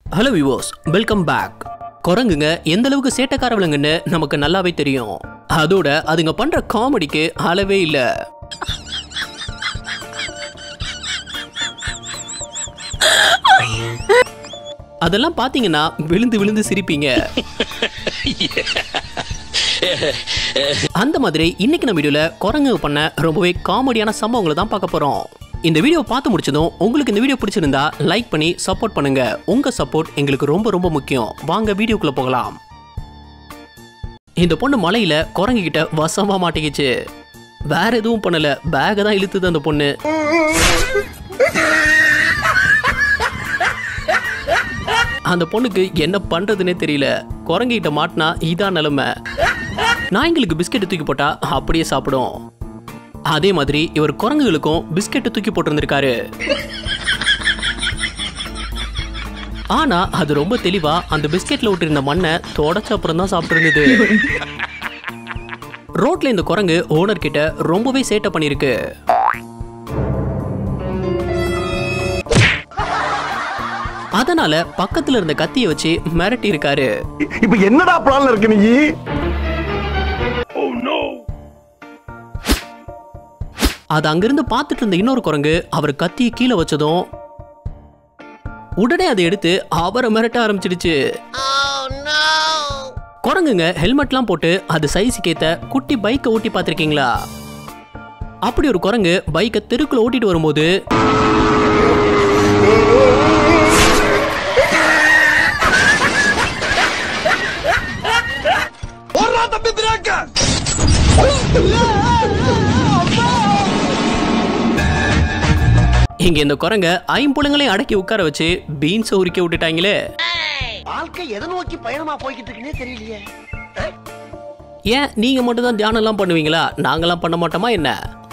Hello விவோஸ் welcome back குரங்குங்க எந்த அளவுக்கு சேட்டக்கார விலங்குன்னு நமக்கு நல்லாவே தெரியும் அதோட அதுங்க பண்ற காமெடிக்கு அளவே இல்லை அதெல்லாம் பாத்தீங்கன்னா விழுந்து விழுந்து சிரிப்பீங்க அந்த மாதிரி இன்னைக்கு நம்ம வீடியோல குரங்கு பண்ண ரொம்பவே காமெடியான சம்பவங்களை தான் பார்க்க போறோம் இந்த வீடியோ பார்த்து முடிச்சதும் உங்களுக்கு இந்த வீடியோ பிடிச்சிருந்தா லைக் பண்ணி சப்போர்ட் பண்ணுங்க உங்க சப்போர்ட் எங்களுக்கு ரொம்ப ரொம்ப முக்கியம் வாங்க வீடியோக்குள்ள போகலாம் இந்த பொண்ணு மலையில குரங்கு கிட்ட வசமா மாட்டிக்கிச்சு வேற எதுவும் பண்ணல பேக தான் இழுத்துது அந்த பொண்ணு அந்த பொண்ணுக்கு என்ன பண்றதுனே தெரியல குரங்கிட்ட மாட்டினா இதான் நிலைமை நாய்ங்களுக்கு பிஸ்கெட் தூக்கி போட்டா அப்படியே சாப்பிடும் அதே மாதிரி இவர் குரங்குகளுக்கும் பிஸ்கெட்டை தூக்கி போட்டிருந்திருக்காரு ஆனா அது ரொம்ப தெளிவா அந்த பிஸ்கெட்ல விட்டிருந்த மண்ணை தொடச்ச அப்புறம் தான் சாப்பிட்டு ரோட்ல இந்த குரங்கு ஓனர் கிட்ட ரொம்பவே சேட்டை பண்ணிருக்கு அதனால பக்கத்துல இருந்த கத்தியை வச்சு மிரட்டி இருக்காரு இப்ப என்னடா பிளான்ல இருக்கு நீ அது அங்கிருந்து பார்த்துட்டு இருந்த இன்னொரு குரங்கு அவர் கத்தியை கீழே வச்சதும் உடனே அதை எடுத்து அவரை மிரட்ட ஆரம்பிச்சிடுச்சு குரங்குங்க ஹெல்மெட்லாம் போட்டு அது சைஸுக்கு ஏத்த குட்டி பைக்கை ஓட்டி பார்த்திருக்கீங்களா அப்படி ஒரு குரங்கு பைக்கை தெருக்குள்ள ஓட்டிட்டு வரும்போது இங்க இந்த குரங்க ஐம்புலங்களையும் அடக்கி உட்கார வச்சு பீன்ஸை உரிக்க விட்டுட்டாங்களே வாழ்க்கை எதை நோக்கி பயணமா போய்கிட்டு இருக்குன்னே தெரியலையே ஏன் நீங்க மட்டும் தான் தியானம் எல்லாம் பண்ணுவீங்களா நாங்கெல்லாம் பண்ண மாட்டோமா என்ன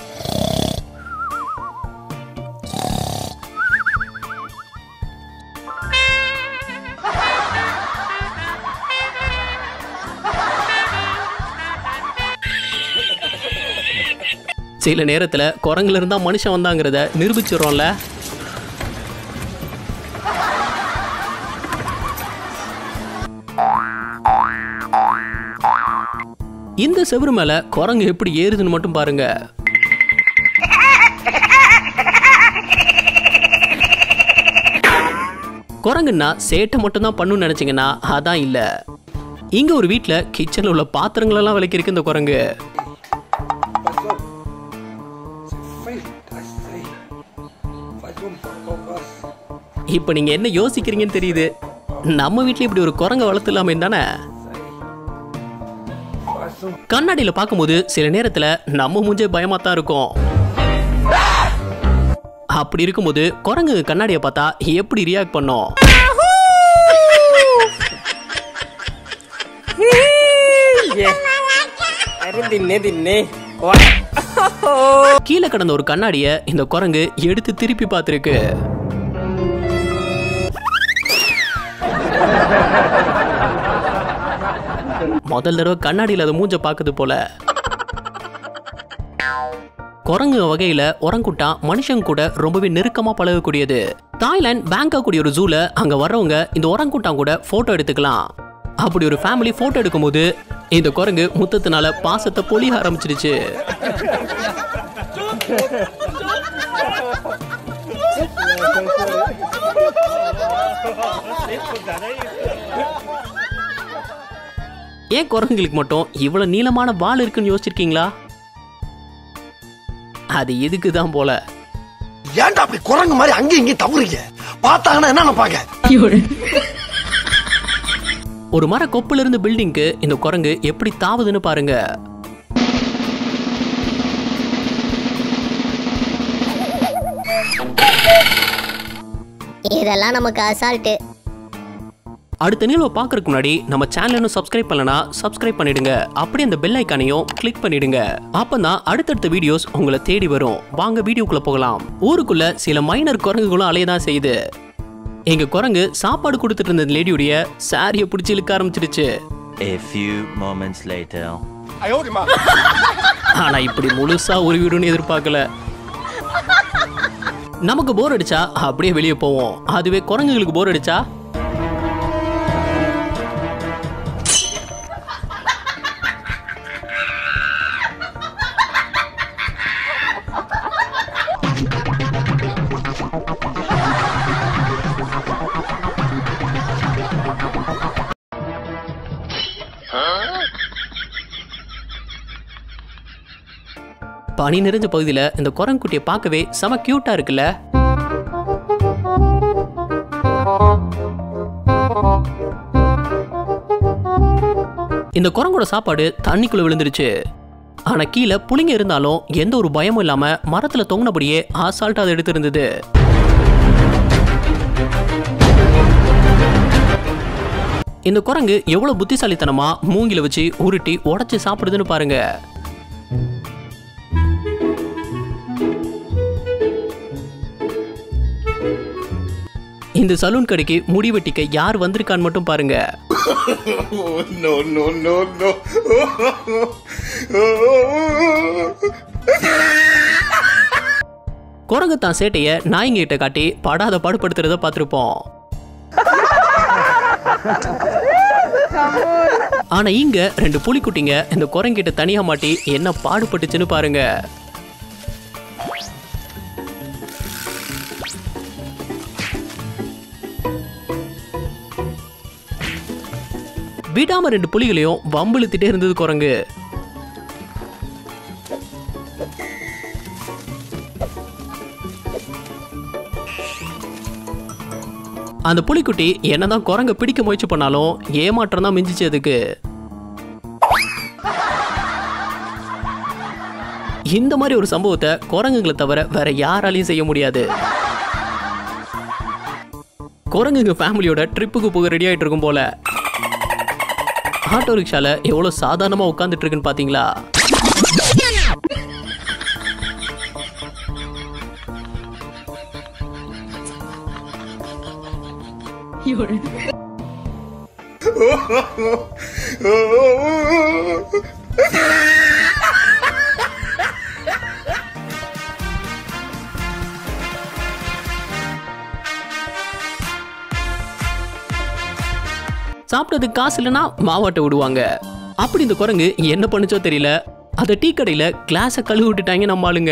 சில நேரத்துல குரங்குல இருந்தா மனுஷன் வந்தாங்கிறத நிரூபிச்சிடுறோம்ல இந்த செவுரு மேல குரங்கு எப்படி ஏறுதுன்னு மட்டும் பாருங்க குரங்குன்னா சேட்டை மட்டும் தான் பண்ணுன்னு நினைச்சீங்கன்னா அதான் இல்ல இங்க ஒரு வீட்ல கிச்சன்ல உள்ள பாத்திரங்கள் எல்லாம் விளக்கிருக்கு இந்த குரங்கு இப்ப நீங்க என்ன யோசிக்கிறீங்கன்னு தெரியுது நம்ம வீட்ல இப்படி ஒரு குரங்க வளர்த்துலாமே தானே கண்ணாடியில பார்க்கும்போது சில நேரத்துல நம்ம மூஞ்சே பயமா தான் இருக்கும் அப்படி இருக்கும்போது குரங்கு கண்ணாடியை பார்த்தா எப்படி ரியாக்ட் பண்ணும் अरे दिन्ने दिन्ने கீழே கிடந்த ஒரு கண்ணாடியை இந்த குரங்கு எடுத்து திருப்பி பார்த்துருக்கு முதல் தடவை கண்ணாடியில் அது மூஞ்ச பார்க்குது போல குரங்கு வகையில ஒரங்குட்டான் மனுஷங்க கூட ரொம்பவே நெருக்கமா பழகக்கூடியது தாய்லாந்து பேங்காக் கூடிய ஒரு ஜூல அங்க வர்றவங்க இந்த ஒரங்குட்டான் கூட போட்டோ எடுத்துக்கலாம் அப்படி ஒரு ஃபேமிலி போட்டோ எடுக்கும்போது இந்த குரங்கு முத்தத்தினால பாசத்தை பொழிய ஆரம்பிச்சிடுச்சு ஏன் குரங்குகளுக்கு மட்டும் இவ்வளவு நீளமான வால் இருக்குன்னு யோசிச்சிருக்கீங்களா அது இதுக்கு தான் போல ஏன்டா அப்படி குரங்கு மாதிரி அங்கேயும் இங்கேயும் தவறுங்க பார்த்தாங்கன்னா என்ன நினைப்பாங்க ஒரு மர கொப்புல இருந்து பில்டிங்க்கு இந்த குரங்கு எப்படி தாவுதுன்னு பாருங்க இதெல்லாம் நமக்கு அசால்ட்டு அடுத்த நிகழ்வை பார்க்கறதுக்கு முன்னாடி நம்ம சேனல் இன்னும் சப்ஸ்கிரைப் பண்ணலனா சப்ஸ்கிரைப் பண்ணிடுங்க அப்படியே அந்த பெல் ஐக்கானையும் கிளிக் பண்ணிடுங்க அப்பதான் அடுத்தடுத்த வீடியோஸ் உங்களை தேடி வரும் வாங்க வீடியோக்குள்ள போகலாம் ஊருக்குள்ள சில மைனர் குரங்குகளும் அலையதான் செய்யுது எங்க குரங்கு சாப்பாடு கொடுத்துட்டு இருந்த லேடியுடைய சாரியை பிடிச்சி இழுக்க ஆரம்பிச்சிடுச்சு A few moments later. ஆனா இப்படி முழுசா உருவிடும்னு எதிர்பார்க்கல நமக்கு போர் அடிச்சா அப்படியே வெளியே போவோம் அதுவே குரங்குகளுக்கு போர் அடிச்சா பனி நிறைஞ்ச பகுதியில் இந்த குரங்குட்டியை பார்க்கவே செம கியூட்டா இருக்குல்ல இந்த குரங்கோட சாப்பாடு தண்ணிக்குள்ள விழுந்துருச்சு ஆனா கீழே புளிங்க இருந்தாலும் எந்த ஒரு பயமும் இல்லாம மரத்துல தொங்கினபடியே ஆசால்ட்டா அதை எடுத்திருந்தது இந்த குரங்கு எவ்வளவு புத்திசாலித்தனமா மூங்கில வச்சு உருட்டி உடைச்சு சாப்பிடுதுன்னு பாருங்க இந்த சலூன் கடைக்கு முடி வெட்டிக்க யார் வந்திருக்கான்னு மட்டும் பாருங்க நோ நோ நோ நோ குரங்கு தான் சேட்டைய நாய்ங்கிட்ட காட்டி படாத பாடுபடுத்துறத பார்த்துருப்போம் ஆனா இங்க ரெண்டு புலிக்குட்டிங்க இந்த குரங்கிட்ட தனியா மாட்டி என்ன பாடுபட்டுச்சுன்னு பாருங்க விடாம ரெண்டு புலிகளையும் வம்பிழுத்திட்டே இருந்தது குரங்கு அந்த புலிக்குட்டி என்னதான் குரங்க பிடிக்க முயற்சி பண்ணாலும் ஏமாற்றம் தான் மிஞ்சிச்சு அதுக்கு இந்த மாதிரி ஒரு சம்பவத்தை குரங்குகளை தவிர வேற யாராலையும் செய்ய முடியாது குரங்குங்க ஃபேமிலியோட ட்ரிப்புக்கு போக ரெடி ஆயிட்டு இருக்கும் போல ஆட்டோ ரிக்ஷால எவ்வளவு சாதாரணமா உட்காந்துட்டு இருக்குன்னு பாத்தீங்களா சாப்பிட்டதுக்கு காசு இல்லைன்னா மாவாட்ட விடுவாங்க அப்படி இந்த குரங்கு என்ன பண்ணுச்சோ தெரியல அதை டீ கடையில கிளாஸை கழுவி விட்டுட்டாங்க நம்ம ஆளுங்க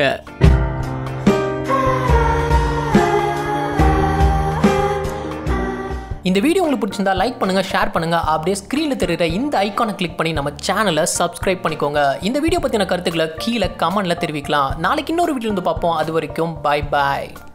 இந்த வீடியோ உங்களுக்கு பிடிச்சிருந்தா லைக் பண்ணுங்க ஷேர் பண்ணுங்க அப்படியே ஸ்க்ரீனில் தெரியுற இந்த ஐக்கானை கிளிக் பண்ணி நம்ம சேனலை சப்ஸ்கிரைப் பண்ணிக்கோங்க இந்த வீடியோ பற்றின கருத்துக்களை கீழே கமெண்ட்ல தெரிவிக்கலாம் நாளைக்கு இன்னொரு வீடியோ வந்து பார்ப்போம் அது வரைக்கும் பாய் பாய்